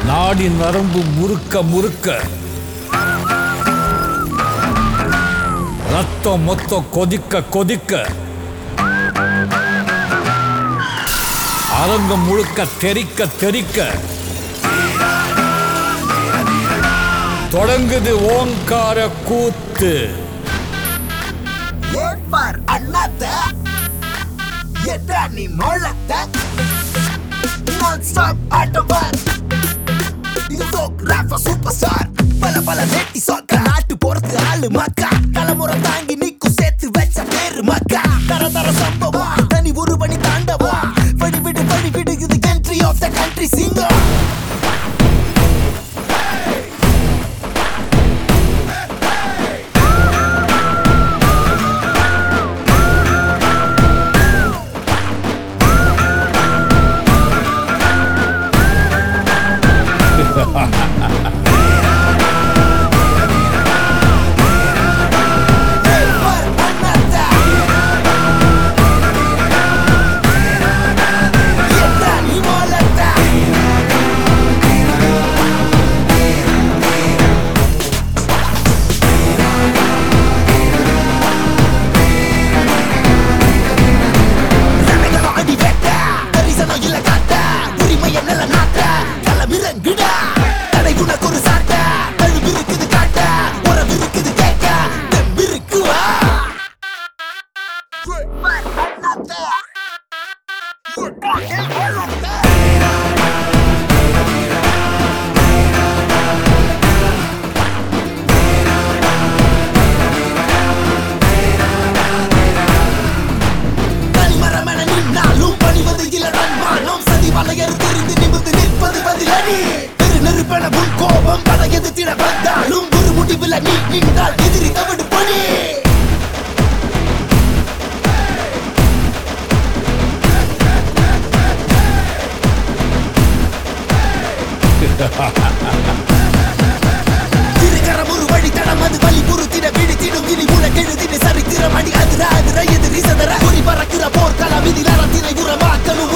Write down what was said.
நாடி நரம்பு முறுக்க முறுக்க ரத்தம் மொத்தம் கொதிக்க கொதிக்க அரங்கம் முழுக்க தெறிக்க தெறிக்க தொடங்குது ஓங்கார கூத்து ஏற்பார் அண்ணாத்த எட்டா நீ மொழத்த நான் ஸ்டாப் ஆட்டவர் இது ஃபோக் ராஃபா சூப்பர் ஸ்டார் பல பல நெட்டி சொக்க நாட்டு போறது ஆளு மக்கா தலைமுறை தாங்கி நிக்கும் சேர்த்து வச்ச பேரு மக்கா தர தர சம்பவம் தனி ஒரு பணி தாண்டவா வடி விடு வடி விடு இது கண்ட்ரி ஆஃப் த கண்ட்ரி சிங்கம் ஏற்பார் அண்ணாத்த எட்டா நீ மொழத்த சனங்கள அடி வெட்ட பரிசனம் இல்ல காட்ட உரிமைய நில நாட்ட களமிறங்குடா தடை உனக்கு ஒரு சாட்ட கழுவு இருக்குது காட்ட உறவு இருக்குது கேட்க தெம்பு இருக்குவா தனிமரமென நின்னாலும் பணிவது இல்ல தன்மானம் சதி வலையறு தெரிந்து நிமிர்ந்து நிற்பது பதிலடி பெரு நெருப்பென உன் கோபம் பல எதிர்த்திட வந்தாலும் ஒரு முடிவில் நீ நின்றால் எதிரி தவிடு பணி திருக்கரம் ஒரு வழி தடம் அது வழி பொறுத்திட விழித்திடும் இனி உனக்கெழுதின சரித்திரம் அடி அதிர அதிர எதிரி சதற குறி பறக்கிற போர்க்களம் இதில் அறத்தினை உரமாக்கணும்